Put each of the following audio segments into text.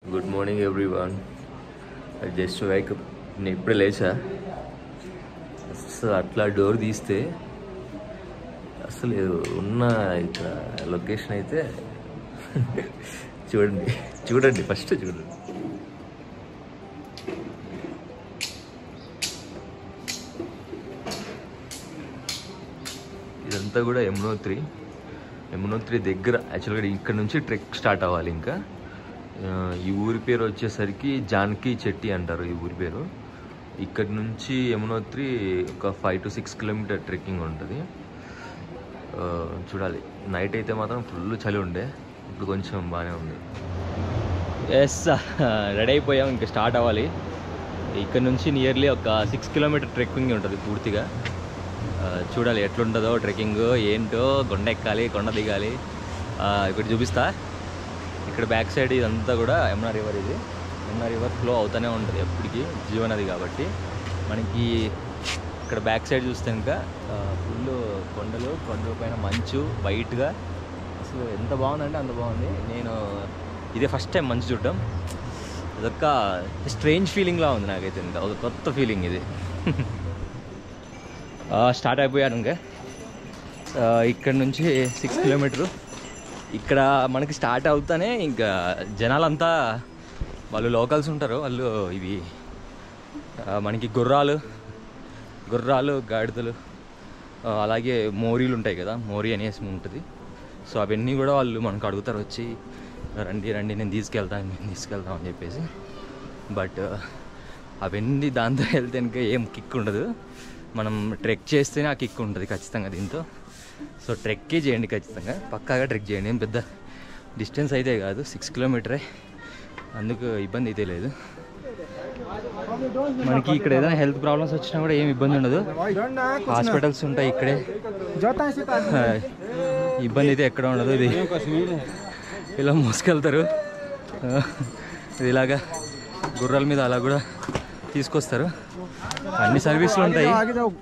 Good morning everyone just wake నేను ఇప్పుడే లేచా అసలు అట్లా డోర్ తీస్తే అసలు ఉన్న ఇక్కడ లొకేషన్ అయితే చూడండి చూడండి ఫస్ట్ చూడండి ఇదంతా కూడా యమునోత్రి యమునోత్రి దగ్గర యాక్చువల్గా ఇక్కడ నుంచి ట్రెక్ స్టార్ట్ అవ్వాలి ఇంకా ఆ, ఈ ఊరి పేరు వచ్చేసరికి జానకి చెట్టి అంటారు ఈ ఊరి పేరు ఇక్కడ నుంచి యమునోత్రి ఒక five to six kilometer trekking ఉంటుంది ఆ, చూడాలి నైట్ అయితే మాత్రం ఫుల్ చలి ఉండే ఇప్పుడు కొంచెం బాగానే ఉంది ఎస్ రెడీ అయిపోయాం ఇంకా స్టార్ట్ అవ్వాలి ఇక్కడ నుంచి నియర్లీ ఒక సిక్స్ కిలోమీటర్ ట్రెక్కింగ్ ఉంటుంది పూర్తిగా ఆ, చూడాలి ఎట్లుంటుందో ట్రెక్కింగ్ ఏంటో కొండ ఎక్కాలి కొండ దిగాలి ఆ, ఇక్కడ చూపిస్తా ఇక్కడ బ్యాక్ సైడ్ ఇదంతా కూడా యమునా రివర్ ఇది యమునా రివర్ ఫ్లో అవుతూనే ఉంటుంది ఎప్పటికీ జీవనది కాబట్టి మనకి ఇక్కడ బ్యాక్ సైడ్ చూస్తే ఇంకా ఫుల్ కొండలు కొండల పైన మంచు వైట్గా అసలు ఎంత బాగుందంటే అంత బాగుంది నేను ఇదే ఫస్ట్ టైం మంచు చూడడం అదొక స్ట్రేంజ్ ఫీలింగ్లా ఉంది నాకైతే ఇంకా ఒక కొత్త ఫీలింగ్ ఇది స్టార్ట్ అయిపోయాను ఇంకా ఆ, ఇక్కడ నుంచి సిక్స్ కిలోమీటరు ఇక్కడ మనకి స్టార్ట్ అవుతానే ఇంకా జనాలంతా వాళ్ళు లోకల్స్ ఉంటారు వాళ్ళు ఇవి ఆ, మనకి గుర్రాలు గుర్రాలు గాడిదలు ఆ, అలాగే మోరీలు ఉంటాయి కదా మోరీ అనేసి ఉంటుంది సో అవన్నీ కూడా వాళ్ళు మనకు అడుగుతారు వచ్చి రండి రండి నేను తీసుకెళ్తాను నేను తీసుకెళ్తాం అని చెప్పేసి బట్ అవన్నీ దాంతో వెళ్తే ఇంకా ఏం కిక్ ఉండదు మనం ట్రెక్ చేస్తేనే ఆ కిక్ ఉంటుంది ఖచ్చితంగా దీంతో సో ట్రెక్కే చేయండి ఖచ్చితంగా పక్కాగా ట్రెక్ చేయండి ఏం పెద్ద డిస్టెన్స్ అయితే కాదు సిక్స్ కిలోమీటరే అందుకు ఇబ్బంది అయితే లేదు మనకి ఇక్కడ ఏదైనా హెల్త్ ప్రాబ్లమ్స్ వచ్చినా కూడా ఏం ఇబ్బంది ఉండదు హాస్పిటల్స్ ఉంటాయి ఇక్కడే ఆ, ఇబ్బంది అయితే ఎక్కడ ఉండదు ఇది ఇలా మోసుకెళ్తారు ఆ, ఇది ఇలాగా గుర్రాల మీద అలా కూడా తీసుకొస్తారు అన్ని సర్వీసులు ఉంటాయి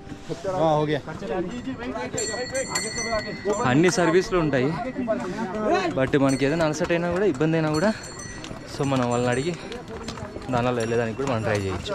అన్ని సర్వీసులు ఉంటాయి బట్ మనకి ఏదైనా అలసట అయినా కూడా ఇబ్బంది అయినా కూడా సో మనం వాళ్ళని అడిగి దానిలో వెళ్ళేదానికి కూడా మనం ట్రై చేయొచ్చు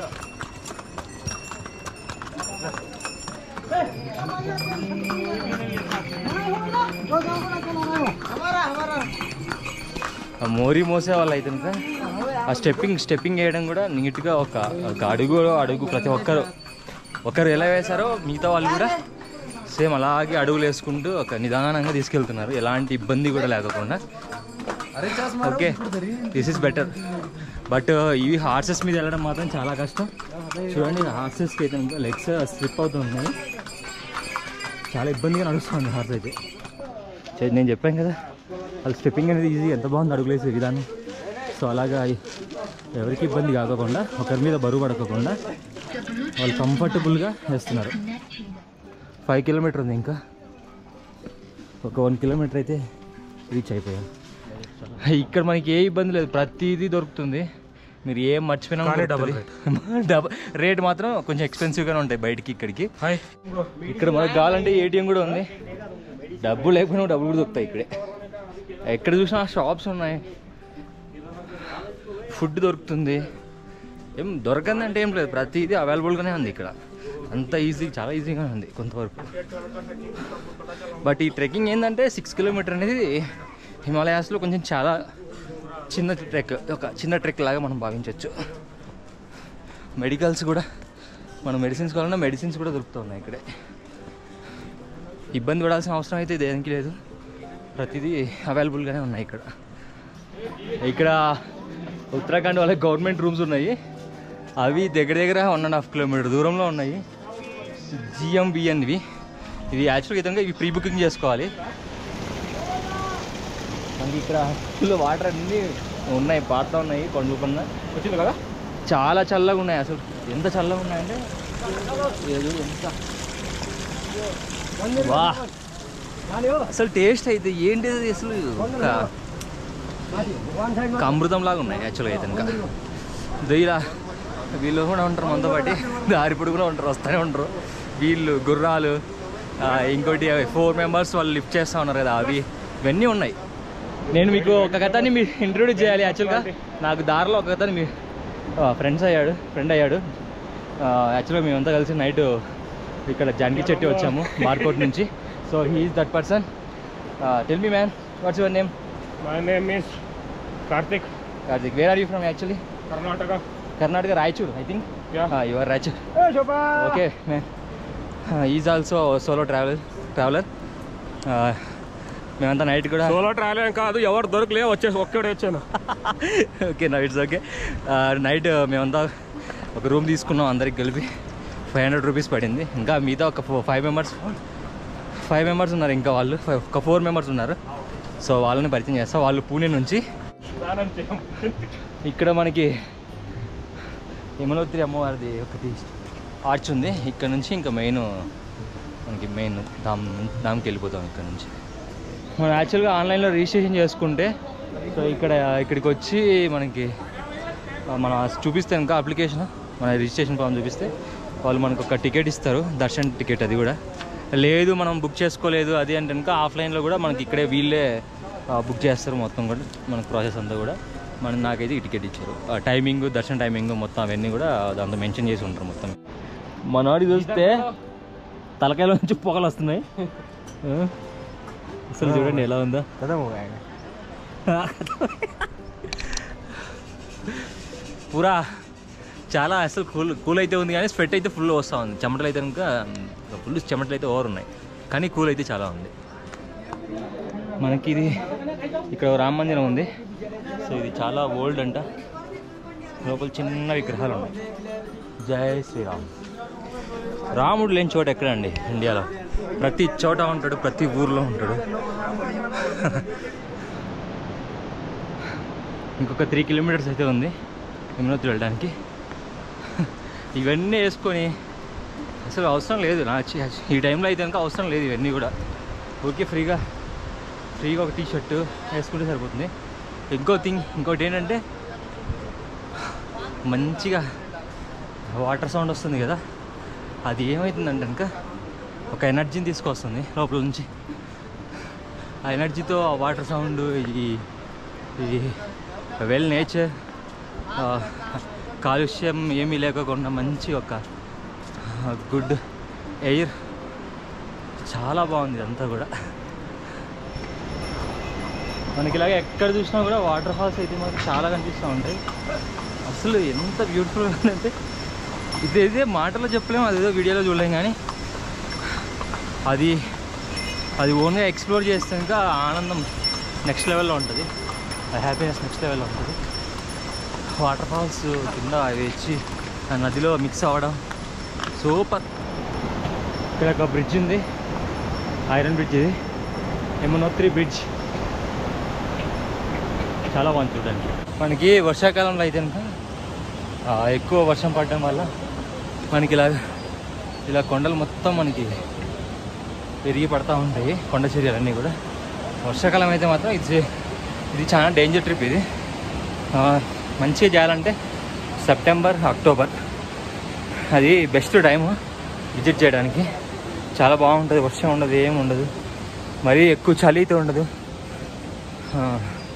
ఆ మోరీ మోసే వాళ్ళు అయితే ఇంకా ఆ స్టెప్పింగ్ స్టెప్పింగ్ వేయడం కూడా నీట్గా ఒక ఒక అడుగు అడుగు ప్రతి ఒక్కరు ఒకరు ఎలా వేశారో మిగతా వాళ్ళు కూడా సేమ్ అలాగే అడుగులు వేసుకుంటూ ఒక నిదానంగా తీసుకెళ్తున్నారు ఎలాంటి ఇబ్బంది కూడా లేకుండా okay this is better but ఇవి హార్సెస్ మీద వెళ్ళడం మాత్రం చాలా కష్టం చూడండి హార్సెస్కి అయితే ఇంకా లెగ్స్ స్లిప్ అవుతున్నాయి చాలా ఇబ్బందిగా నడుస్తుంది హార్స్ అయితే చే- నేను చెప్పాను కదా వాళ్ళు స్టెప్పింగ్ అనేది ఈజీ ఎంత బాగుంది అడుగులేసే విధానం సో అలాగా ఎవరికి ఇబ్బంది కాకుండా ఒకరి మీద బరువు పడకుండా వాళ్ళు కంఫర్టబుల్గా వేస్తున్నారు ఫైవ్ కిలోమీటర్ ఉంది ఇంకా ఒక వన్ కిలోమీటర్ అయితే రీచ్ అయిపోయాం ఇక్కడ మనకి ఏ ఇబ్బంది లేదు ప్రతిదీ దొరుకుతుంది మీరు ఏం మర్చిపోయినా డబల్ డబల్ రేట్ మాత్రం కొంచెం ఎక్స్పెన్సివ్గానే ఉంటాయి బయటికి ఇక్కడికి ఇక్కడ మనకు కావాలంటే ఏటీఎం కూడా ఉంది డబ్బు లేకపోయినా డబ్బులు కూడా దొరుకుతాయి ఇక్కడే ఎక్కడ చూసినా షాప్స్ ఉన్నాయి ఫుడ్ దొరుకుతుంది ఏం దొరకందంటే ఏం లేదు ప్రతిదీ అవైలబుల్గానే ఉంది ఇక్కడ అంత ఈజీ చాలా ఈజీగా ఉంది కొంతవరకు బట్ ఈ ట్రెక్కింగ్ ఏంటంటే సిక్స్ కిలోమీటర్ అనేది హిమాలయాస్లో కొంచెం చాలా చిన్న ట్రెక్ ఒక చిన్న ట్రెక్ లాగా మనం భావించవచ్చు మెడికల్స్ కూడా మనం మెడిసిన్స్ కావాలన్నా మెడిసిన్స్ కూడా దొరుకుతున్నాయి ఇక్కడే ఇబ్బంది పడాల్సిన అవసరం అయితే దేనికి లేదు ప్రతిదీ అవైలబుల్గానే ఉన్నాయి ఇక్కడ ఇక్కడ ఉత్తరాఖండ్ వాళ్ళకి గవర్నమెంట్ రూమ్స్ ఉన్నాయి అవి దగ్గర దగ్గర వన్ అండ్ హాఫ్ కిలోమీటర్ దూరంలో ఉన్నాయి జిఎంబిఎన్వి ఇది యాక్చువల్గా విధంగా ఇవి ప్రీ బుకింగ్ చేసుకోవాలి మనకి ఇక్కడ ఫుల్ వాటర్ అన్నీ ఉన్నాయి పాడుతూ ఉన్నాయి కొండల పైన వచ్చింది కదా చాలా చల్లగా ఉన్నాయి అసలు ఎంత చల్లగా ఉన్నాయంటే ఏదో ఎంత వా అసలు టేస్ట్ అయితే ఏంటిది అసలు ఒక ఒక అమృతం లాగా ఉన్నాయి యాక్చువల్గా అయితే ఇంకా దయ్యలా వీళ్ళు కూడా ఉంటారు మనతో పాటు దారి పొడుగునా ఉంటారు వస్తూనే ఉంటారు వీళ్ళు గుర్రాలు ఆ, ఇంకోటి ఫోర్ మెంబర్స్ వాళ్ళు లిఫ్ట్ చేస్తూ ఉన్నారు కదా అవి ఇవన్నీ ఉన్నాయి నేను మీకు ఒక కథని మీరు ఇంట్రొడ్యూస్ చేయాలి యాక్చువల్గా నాకు దారిలో ఒక కథని మీ ఫ్రెండ్స్ అయ్యాడు ఫ్రెండ్ అయ్యాడు యాక్చువల్గా మేమంతా కలిసి నైట్ ఇక్కడ జానకి చెట్టి వచ్చాము మార్కోట్ నుంచి so he is that person tell me man what's your name My name is Karthik, Karthik where are you from actually Karnataka. Karnataka Raichur I think Yeah. Your Raichur Hey, Shopa! Okay man is also solo travel traveler మేమంతా night కూడా solo travel ఏం కాదు ఎవరు దొరకలే వచ్చేసి ఒక్కడే వచ్చాను okay నా ఇట్స్ ఓకే నైట్ మేమంతా ఒక రూమ్ తీసుకున్నాం అందరికి కలిపి ఫైవ్ హండ్రెడ్ రూపీస్ పడింది ఇంకా మిగతా ఒక ఫైవ్ మెంబర్స్ ఫైవ్ మెంబర్స్ ఉన్నారు ఇంకా వాళ్ళు five- ఒక ఫోర్ మెంబర్స్ ఉన్నారు సో వాళ్ళని పరిచయం చేస్తాం వాళ్ళు పూణే నుంచి స్నానం చేయం ఇక్కడ మనకి యమునోత్రి అమ్మవారిది ఒకటి ఆర్చ్ ఉంది ఇక్కడ నుంచి ఇంకా మెయిన్ మనకి మెయిన్ ధామ్ ధామ్కి వెళ్ళిపోతాం ఇక్కడ నుంచి మనం యాక్చువల్గా ఆన్లైన్లో రిజిస్ట్రేషన్ చేసుకుంటే సో ఇక్కడ ఇక్కడికి వచ్చి మనకి ఆ, మన చూపిస్తే ఇంకా అప్లికేషన్ మన రిజిస్ట్రేషన్ ఫామ్ చూపిస్తే వాళ్ళు మనకు ఒక టికెట్ ఇస్తారు దర్శన్ టికెట్ అది కూడా లేదు మనం బుక్ చేసుకోలేదు అది అంటే కనుక ఆఫ్లైన్లో కూడా మనకి ఇక్కడే వీళ్ళే ఆ, బుక్ చేస్తారు మొత్తం కూడా మనకు ప్రాసెస్ అంతా కూడా మన నాకైతే ఈ టికెట్ ఇచ్చారు ఆ, టైమింగ్ దర్శన్ టైమింగ్ మొత్తం అవన్నీ కూడా దాంతో మెన్షన్ చేసి ఉంటారు మొత్తం మనవాడి చూస్తే తలకాయలో నుంచి పొగలు వస్తున్నాయి ఆ? అసలు చూడండి ఎలా ఉందో పూరా చాలా అసలు కూల్ కూల్ అయితే ఉంది కానీ స్వెట్ అయితే ఫుల్ వస్తూ ఉంది చెమటలు అయితే కనుక ఫుల్ చెమటలు అయితే ఓవర్ ఉన్నాయి కానీ కూల్ అయితే చాలా ఉంది మనకి ఇది ఇక్కడ ఓ రామ మందిరం ఉంది సో ఇది చాలా ఓల్డ్ అంట లోపల చిన్న విగ్రహాలు ఉన్నాయి జై శ్రీరామ్ రాముడు లేని చోట ఎక్కడండి ఇండియాలో ప్రతి చోట ఉంటాడు ప్రతి ఊర్లో ఉంటాడు ఇంకొక త్రీ కిలోమీటర్స్ అయితే ఉంది యమునోత్రి వెళ్ళడానికి ఇవన్నీ వేసుకొని అసలు అవసరం లేదు నా చి- ఈ టైంలో అయితే కనుక అవసరం లేదు ఇవన్నీ కూడా ఓకే ఫ్రీగా ఫ్రీగా ఒక టీ షర్ట్ వేసుకుంటే సరిపోతుంది ఇంకో థింగ్ ఇంకోటి ఏంటంటే మంచిగా వాటర్ సౌండ్ వస్తుంది కదా అది ఏమవుతుందంటే కనుక ఒక ఎనర్జీని తీసుకొస్తుంది లోపల నుంచి ఆ ఎనర్జీతో ఆ వాటర్ సౌండ్ ఈ ఈ వెల్ నేచర్ కాలుష్యం ఏమీ లేకుండా మంచి ఒక గుడ్ ఎయిర్ చాలా బాగుంది ఇదంతా కూడా మనకి ఇలాగ ఎక్కడ చూసినా కూడా వాటర్ ఫాల్స్ అయితే మనకి చాలా కనిపిస్తూ ఉంటాయి అసలు ఎంత బ్యూటిఫుల్ ఉందంటే ఇది ఇదే మాటలో చెప్పలేము అదేదో వీడియోలో చూడలేం కానీ అది అది ఓన్గా ఎక్స్ప్లోర్ చేస్తే ఇంకా ఆనందం నెక్స్ట్ లెవెల్లో ఉంటుంది ఆ హ్యాపీనెస్ నెక్స్ట్ లెవెల్లో ఉంటుంది వాటర్ ఫాల్స్ కింద అవి వచ్చి ఆ నదిలో మిక్స్ అవ్వడం సూపర్ ఇక్కడ ఒక బ్రిడ్జ్ ఉంది ఐరన్ బ్రిడ్జ్ ఇది యమునోత్రి బ్రిడ్జ్ చాలా బాగుంది చూడడానికి మనకి వర్షాకాలంలో అయితే కనుక ఆ, ఎక్కువ వర్షం పడడం వల్ల మనకి ఇలా ఇలా కొండలు మొత్తం మనకి పెరిగి పడతా ఉంటాయి కొండ చర్యలన్నీ కూడా వర్షాకాలం అయితే మాత్రం ఇది ఇది చాలా డేంజర్ ట్రిప్ ఇది ఆ, మంచిగా చేయాలంటే సెప్టెంబర్ అక్టోబర్ అది బెస్ట్ టైము విజిట్ చేయడానికి చాలా బాగుంటుంది వర్షం ఉండదు ఏం ఉండదు మరీ ఎక్కువ చలి అయితే ఉండదు ఆ,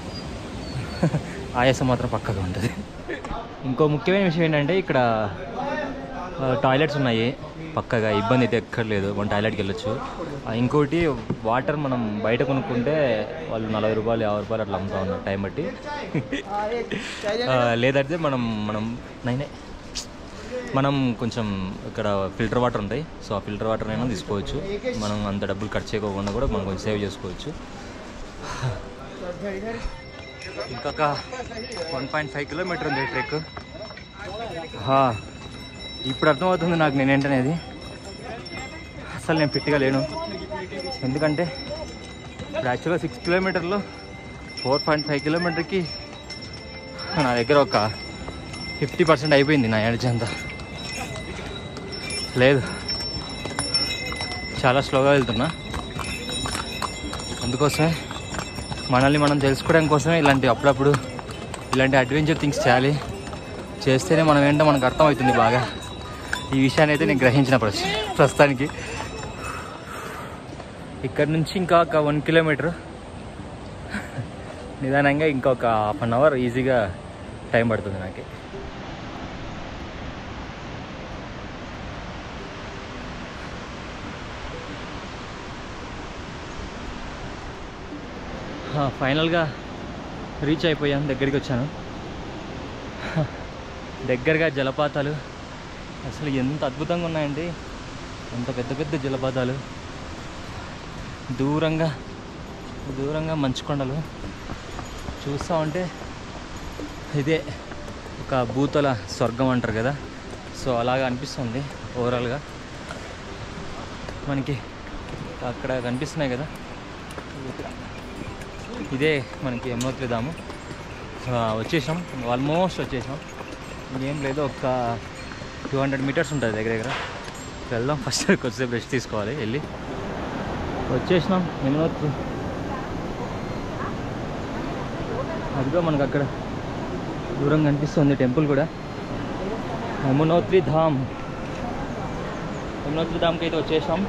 ఆయాసం మాత్రం పక్కగా ఉంటుంది ఇంకో ముఖ్యమైన విషయం ఏంటంటే ఇక్కడ టాయిలెట్స్ ఉన్నాయి పక్కగా ఇబ్బంది అయితే ఎక్కర్లేదు మనం టాయిలెట్కి వెళ్ళొచ్చు ఆ, ఇంకోటి వాటర్ మనం బయట కొనుక్కుంటే వాళ్ళు నలభై రూపాయలు యాభై రూపాయలు అట్లా అమ్ముతా ఉన్నారు టైం బట్టి ఆ, లేదంటే మనం మనం నైనే మనం కొంచెం ఇక్కడ ఫిల్టర్ వాటర్ ఉంటాయి సో ఆ ఫిల్టర్ వాటర్ అయినా తీసుకోవచ్చు మనం అంత డబ్బులు ఖర్చు చేయకోకుండా కూడా మనం కొంచెం సేవ్ చేసుకోవచ్చు ఇంకొక వన్ పాయింట్ ఫైవ్ కిలోమీటర్ ఉంది ట్రెక్ హా, ఇప్పుడు అర్థమవుతుంది నాకు నేను ఏంటనేది అసలు నేను ఫిట్గా లేను ఎందుకంటే ఇప్పుడు యాక్చువల్గా సిక్స్ కిలోమీటర్లు ఫోర్ పాయింట్ ఫైవ్ కిలోమీటర్కి నా దగ్గర ఒక ఫిఫ్టీ పర్సెంట్ అయిపోయింది నా ఎనర్జీ అంతా లేదు చాలా స్లోగా వెళ్తున్నా అందుకోసమే మనల్ని మనం తెలుసుకోవడం కోసమే ఇలాంటి అప్పుడప్పుడు ఇలాంటి అడ్వెంచర్ థింగ్స్ చేయాలి చేస్తేనే మనం ఏంటో మనకు అర్థమవుతుంది బాగా ఈ విషయాన్ని అయితే నేను గ్రహించిన ప్రస్తు ప్రస్తుతానికి ఇక్కడ నుంచి ఇంకా ఒక వన్ కిలోమీటర్ నిదానంగా ఇంకొక హాఫ్ అన్ అవర్ ఈజీగా టైం పడుతుంది నాకు ఫైనల్గా రీచ్ అయిపోయాం దగ్గరికి వచ్చాను దగ్గరగా జలపాతాలు అసలు ఎంత అద్భుతంగా ఉన్నాయండి ఎంత పెద్ద పెద్ద జలపాతాలు దూరంగా దూరంగా మంచు కొండలు చూస్తూ ఉంటే ఇదే ఒక భూతల స్వర్గం అంటారు కదా సో అలాగా అనిపిస్తుంది ఓవరాల్గా మనకి అక్కడ కనిపిస్తున్నాయి కదా ఇదే మనకి యమునోత్రి ధాము ఆ, వచ్చేసాం ఆల్మోస్ట్ వచ్చేసాం ఇంకేం లేదు ఒక టూ హండ్రెడ్ మీటర్స్ ఉంటుంది దగ్గర దగ్గర వెళ్దాం ఫస్ట్ కొద్దిసేపు రెస్ట్ తీసుకోవాలి వెళ్ళి వచ్చేసినాం యమునోత్రి అదిగో మనకు అక్కడ దూరం కనిపిస్తుంది టెంపుల్ కూడా యమునోత్రి ధామ్ యమునోత్రి ధామ్కి అయితే వచ్చేసాం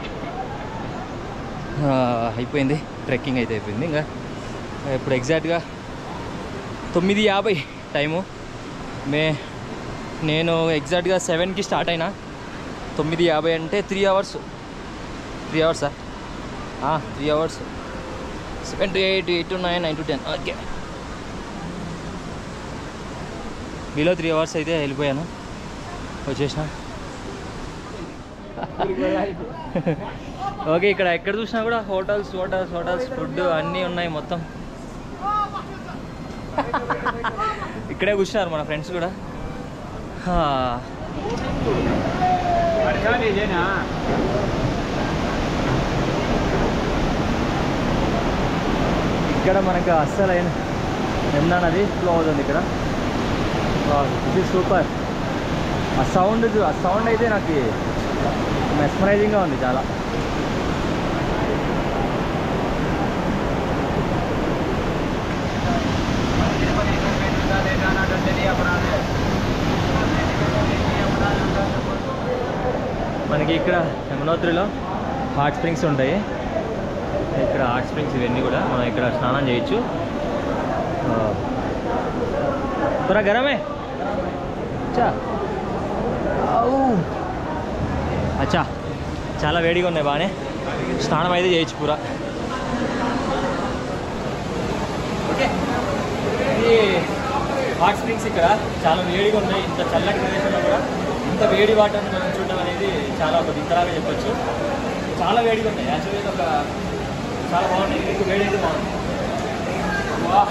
ఆ, అయిపోయింది ట్రెక్కింగ్ అయితే అయిపోయింది ఇంకా ఇప్పుడు ఎగ్జాక్ట్గా తొమ్మిది యాభై టైము మే నేను ఎగ్జాక్ట్గా సెవెన్కి స్టార్ట్ అయినా తొమ్మిది యాభై అంటే త్రీ అవర్స్ త్రీ అవర్సా three hours seven to eight eight to nine nine to ten okay below three hours అయితే వెళ్ళిపోయాను వచ్చేసిన ఓకే ఇక్కడ ఎక్కడ చూసినా కూడా హోటల్స్ హోటల్స్ హోటల్స్ ఫుడ్ అన్నీ ఉన్నాయి మొత్తం ఇక్కడే కూర్చున్నారు మన ఫ్రెండ్స్ కూడా హా. ఇక్కడ మనకు అస్సలైన యమునా నది ఫ్లో అవుతుంది ఇక్కడ ఇది సూపర్ ఆ సౌండ్ ఆ సౌండ్ అయితే నాకు మెస్మరైజింగ్గా ఉంది చాలా మనకి ఇక్కడ యమునోత్రిలో హాట్ స్ప్రింగ్స్ ఉంటాయి ఇక్కడ హాట్ స్ప్రింగ్స్ ఇవన్నీ కూడా మనం ఇక్కడ స్నానం చేయొచ్చు ఆ. త్వరగా గరమే అచ్చా ఔ. అచ్చా చాలా వేడిగా ఉన్నాయి బాగానే స్నానం అయితే చేయొచ్చు పూరా ఓకే ఇది హాట్ స్ప్రింగ్స్ ఇక్కడ చాలా వేడిగా ఉన్నాయి ఇంత చల్లటి ప్రదేశంలో కూడా ఇంత వేడి వాటర్ని మనం చూడడం అనేది చాలా ఒక దిక్కలాగా చెప్పొచ్చు చాలా వేడిగా ఉన్నాయి యాక్చువల్లీ ఇది ఒక చాలా బాగున్నాయి మీకు వేడి అయితే బాగుంది వాహ్.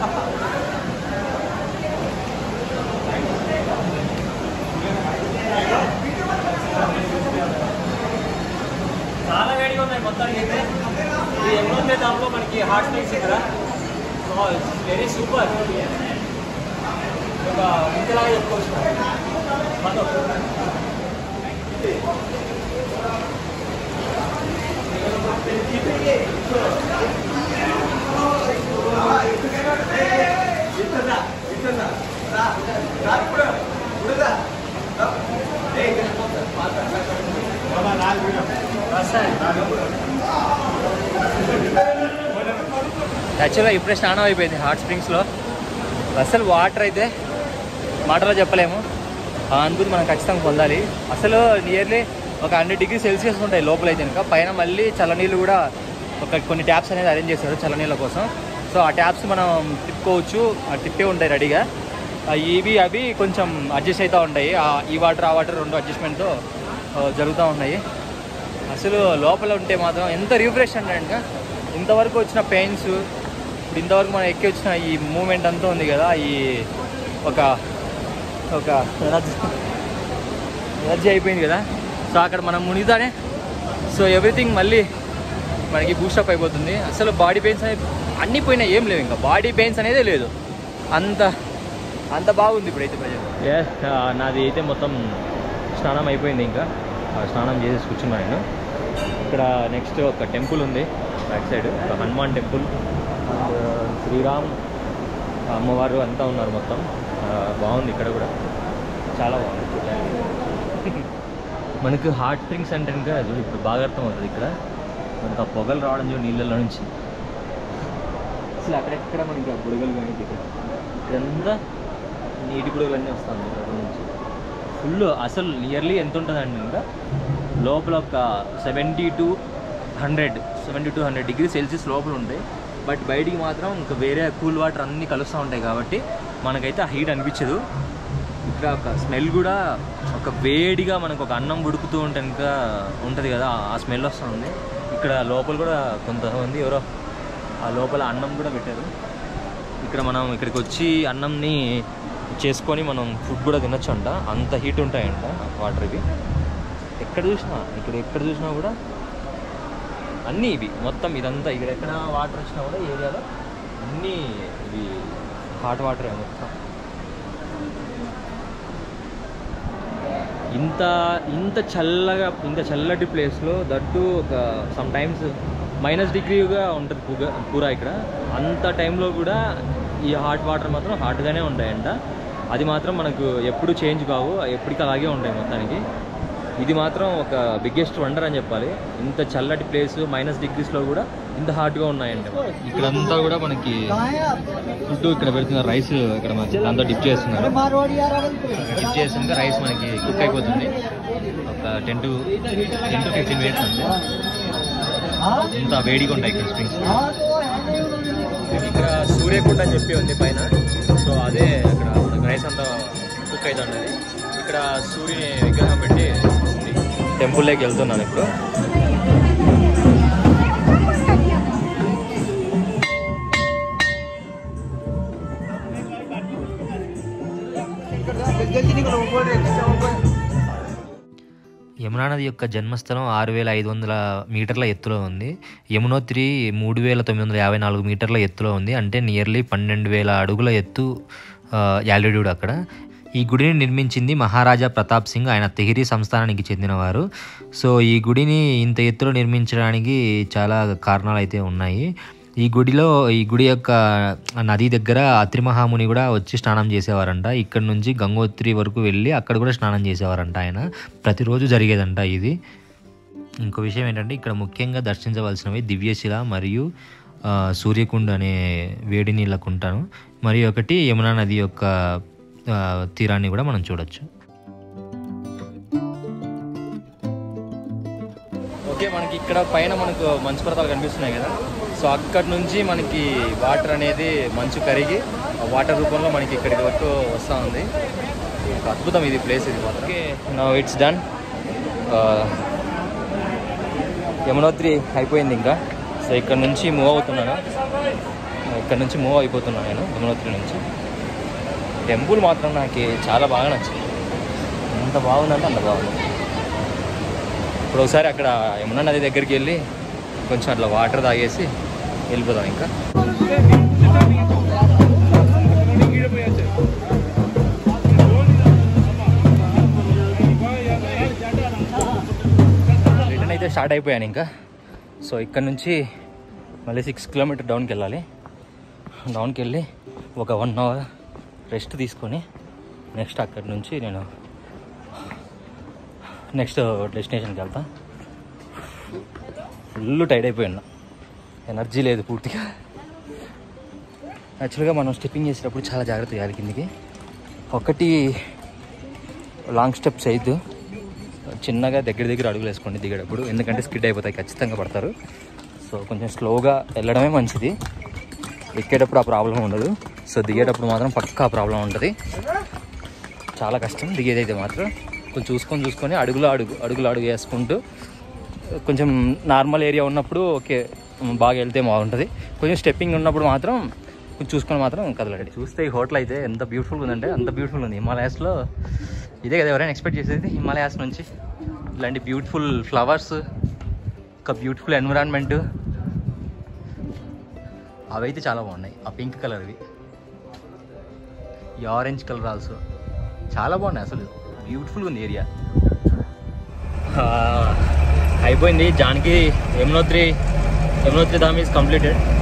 చాలా వేడిగా ఉన్నాయి మొత్తానికి అయితే ఈ ఎన్నో దాంట్లో మనకి హాట్ స్ప్రింగ్స్ ఇక్కడ వెరీ సూపర్ ఒక ఇంతలాగా చెప్పుకోవచ్చు మొత్తం యాక్చువల్గా ఇప్పుడే స్నానం అయిపోయింది హాట్ స్ప్రింగ్స్లో అసలు వాటర్ అయితే మాటలో చెప్పలేము ఆ అనుభూతి మనం ఖచ్చితంగా పొందాలి అసలు నియర్లీ ఒక హండ్రెడ్ డిగ్రీ సెల్సియస్ ఉంటాయి లోపల అయితే కనుక పైన మళ్ళీ చల్లనీళ్ళు కూడా ఒక కొన్ని ట్యాప్స్ అనేది అరేంజ్ చేశారు చల్లనీళ్ళ కోసం సో ఆ ట్యాప్స్ మనం తిప్పుకోవచ్చు ఆ తిప్పే ఉంటాయి రెడీగా ఆ ఇవి అవి కొంచెం అడ్జస్ట్ అవుతూ ఉంటాయి ఆ ఈ వాటర్ ఆ వాటర్ రెండు అడ్జస్ట్మెంట్తో జరుగుతూ ఉన్నాయి అసలు లోపల ఉంటే మాత్రం ఎంత రిఫ్రెష్ అంటే కనుక ఇంతవరకు వచ్చిన పెయిన్స్ ఇప్పుడు ఇంతవరకు మనం ఎక్కి వచ్చిన ఈ మూమెంట్ అంతా ఉంది కదా ఈ ఒక ఒక ఎనర్జీ ఎనర్జీ అయిపోయింది కదా సో అక్కడ మనం మునిగితానే సో ఎవ్రీథింగ్ మళ్ళీ మనకి బూస్టప్ అయిపోతుంది అసలు బాడీ పెయిన్స్ అనేది అన్నీ పోయినాయి ఏం లేవు ఇంకా బాడీ పెయిన్స్ అనేదే లేదు అంత అంత బాగుంది ఇప్పుడైతే ప్రజెంట్ నాది అయితే మొత్తం స్నానం అయిపోయింది ఇంకా ఆ స్నానం చేసేసి కూర్చున్నాను నేను ఇక్కడ నెక్స్ట్ ఒక టెంపుల్ ఉంది బ్యాక్ సైడ్ ఒక హనుమాన్ టెంపుల్ అండ్ శ్రీరామ్ అమ్మవారు అంతా ఉన్నారు మొత్తం ఆ, బాగుంది ఇక్కడ కూడా చాలా బాగుంది చూడడానికి మనకు హాట్ డ్రింక్స్ అంటే ఇంకా అది ఇప్పుడు బాగా అర్థం అవుతుంది ఇక్కడ మనకు ఆ పొగలు రావడం చూడు నీళ్ళల్లో నుంచి అసలు అక్కడెక్కడ మనకి ఆ బుడగలు కానీ ఇక్కడ ఇదంతా నీటి బుడగలు అన్నీ వస్తాయి అక్కడ నుంచి ఫుల్ అసలు నియర్లీ ఎంత ఉంటుందండి ఇంకా లోపల ఒక seventy to hundred seventy to hundred degree Celsius లోపల ఉంటాయి బట్ బయటికి మాత్రం ఇంకా వేరే కూల్ వాటర్ అన్నీ కలుస్తూ ఉంటాయి కాబట్టి మనకైతే ఆ హీట్ అనిపించదు ఇక్కడ ఒక స్మెల్ కూడా ఒక వేడిగా మనకు ఒక అన్నం ఉడుకుతూ ఉంటే ఇంకా ఉంటుంది కదా ఆ స్మెల్ వస్తుంది ఇక్కడ లోపల కూడా కొంతమంది ఎవరో ఆ లోపల అన్నం కూడా పెట్టారు ఇక్కడ మనం ఇక్కడికి వచ్చి అన్నంని చేసుకొని మనం ఫుడ్ కూడా తినొచ్చు అంట అంత హీట్ ఉంటాయంట వాటర్ ఇవి ఎక్కడ చూసినా ఇక్కడ ఎక్కడ చూసినా కూడా అన్నీ ఇవి మొత్తం ఇదంతా ఇక్కడ ఎక్కడ వాటర్ వచ్చినా కూడా ఏరియాలో అన్నీ ఇవి హాట్ వాటరే మొత్తం ఇంత ఇంత చల్లగా ఇంత చల్లటి ప్లేస్లో దట్టు ఒక సమ్ టైమ్స్ మైనస్ డిగ్రీగా ఉంటుంది పూగా పూరా ఇక్కడ అంత టైంలో కూడా ఈ హాట్ వాటర్ మాత్రం హాట్గానే ఉంటాయంట అది మాత్రం మనకు ఎప్పుడు చేంజ్ కావు ఎప్పటికీ అలాగే ఉంటాయి మొత్తానికి ఇది మాత్రం ఒక బిగ్గెస్ట్ వండర్ అని చెప్పాలి ఇంత చల్లటి ప్లేస్ మైనస్ డిగ్రీస్లో కూడా ఇంత హాట్గా ఉన్నాయంట ఇక్కడంతా కూడా మనకి ఫుడ్ ఇక్కడ పెడుతున్నారు రైస్ ఇక్కడ మనకి దాంతో డిప్ చేస్తున్నారు డిప్ చేస్తుంటే రైస్ మనకి కుక్ అయిపోతుంది ఒక ten to ten to fifteen minutes అంతే ఇంత వేడిగా ఉంటాయి ఇక్కడ స్ప్రింగ్స్ ఇక్కడ సూర్యకుండ అని చెప్పి ఉంది పైన సో అదే అక్కడ మనకి రైస్ అంతా కుక్ అవుతుంది ఇక్కడ సూర్యుని విగ్రహం పెట్టి ఉంది టెంపుల్లోకి వెళ్తున్నాను ఇప్పుడు యమునా నది యొక్క జన్మస్థలం ఆరు వేల ఐదు వందల మీటర్ల ఎత్తులో ఉంది యమునోత్రి మూడు వేల తొమ్మిది వందల యాభై నాలుగు మీటర్ల ఎత్తులో ఉంది అంటే నియర్లీ పన్నెండు వేల అడుగుల ఎత్తు యాల్టిట్యూడ్ అక్కడ ఈ గుడిని నిర్మించింది మహారాజా ప్రతాప్ సింగ్ ఆయన తెహిరీ సంస్థానానికి చెందినవారు సో ఈ గుడిని ఇంత ఎత్తులో నిర్మించడానికి చాలా కారణాలు అయితే ఉన్నాయి ఈ గుడిలో ఈ గుడి యొక్క నది దగ్గర అత్రి మహాముని కూడా వచ్చి స్నానం చేసేవారంట ఇక్కడ నుంచి గంగోత్రి వరకు వెళ్ళి అక్కడ కూడా స్నానం చేసేవారంట ఆయన ప్రతిరోజు జరిగేదంట ఇది ఇంకో విషయం ఏంటంటే ఇక్కడ ముఖ్యంగా దర్శించవలసినవి దివ్యశిల మరియు ఆ, సూర్యకుండ్ అనే వేడి నీళ్ళ కుంటను మరియు ఒకటి యమునా నది యొక్క ఆ, తీరాన్ని కూడా మనం చూడొచ్చు ఓకే మనకి ఇక్కడ పైన మనకు మంచు పర్వతాలు కనిపిస్తున్నాయి కదా సో అక్కడ నుంచి మనకి వాటర్ అనేది మంచు కరిగి ఆ వాటర్ రూపంలో మనకి ఇక్కడికి వరకు వస్తూ ఉంది ఒక అద్భుతం ఇది ప్లేస్ ఇది okay no it's done Yamunotri అయిపోయింది ఇంకా సో ఇక్కడ నుంచి మూవ్ అవుతున్నాను ఇక్కడ నుంచి మూవ్ అయిపోతున్నాను నేను యమునోత్రి నుంచి టెంపుల్ మాత్రం నాకు చాలా బాగా నచ్చింది ఎంత బాగుందంటే అంత బాగుంది ఇప్పుడు ఒకసారి అక్కడ యమునా నది దగ్గరికి వెళ్ళి కొంచెం అట్లా వాటర్ తాగేసి వెళ్ళిపోదాం ఇంకా రిటర్న్ అయితే స్టార్ట్ అయిపోయాను ఇంకా సో ఇక్కడ నుంచి మళ్ళీ సిక్స్ కిలోమీటర్ డౌన్కి వెళ్ళాలి డౌన్కి వెళ్ళి ఒక వన్ అవర్ రెస్ట్ తీసుకొని నెక్స్ట్ అక్కడి నుంచి నేను నెక్స్ట్ డెస్టినేషన్కి వెళ్తా ఫుల్ టైడ్ అయిపోయినా ఎనర్జీ లేదు పూర్తిగా యాక్చువల్గా మనం స్టెప్పింగ్ చేసేటప్పుడు చాలా జాగ్రత్త చేయాలి కిందికి ఒకటి లాంగ్ స్టెప్స్ అయితే చిన్నగా దగ్గర దగ్గర అడుగులు వేసుకోండి దిగేటప్పుడు ఎందుకంటే స్కిడ్ అయిపోతాయి ఖచ్చితంగా పడతారు సో కొంచెం స్లోగా వెళ్ళడమే మంచిది ఎక్కేటప్పుడు ఆ ప్రాబ్లం ఉండదు సో దిగేటప్పుడు మాత్రం పక్కా ప్రాబ్లం ఉంటుంది చాలా కష్టం దిగేదైతే మాత్రం కొంచెం చూసుకొని చూసుకొని అడుగులు అడుగు అడుగులు అడుగు వేసుకుంటూ కొంచెం నార్మల్ ఏరియా ఉన్నప్పుడు ఓకే బాగా వెళ్తే బాగుంటుంది కొంచెం స్టెప్పింగ్ ఉన్నప్పుడు మాత్రం కొంచెం చూసుకొని మాత్రం కదలండి చూస్తే ఈ హోటల్ అయితే ఎంత బ్యూటిఫుల్గా ఉందంటే అంత బ్యూటిఫుల్ ఉంది హిమాలయాస్లో ఇదే కదా ఎవరైనా ఎక్స్పెక్ట్ చేసేది హిమాలయాస్ నుంచి ఇలాంటి బ్యూటిఫుల్ ఫ్లవర్స్ ఒక బ్యూటిఫుల్ ఎన్విరాన్మెంట్ అవైతే చాలా బాగున్నాయి ఆ పింక్ కలర్వి ఈ ఆరెంజ్ కలర్ ఆల్సో చాలా బాగున్నాయి అసలు బ్యూటిఫుల్గా ఉంది ఏరియా అయిపోయింది జాన్కి యమునోత్రి యమునోత్రి ధామ్ ఈజ్ కంప్లీటెడ్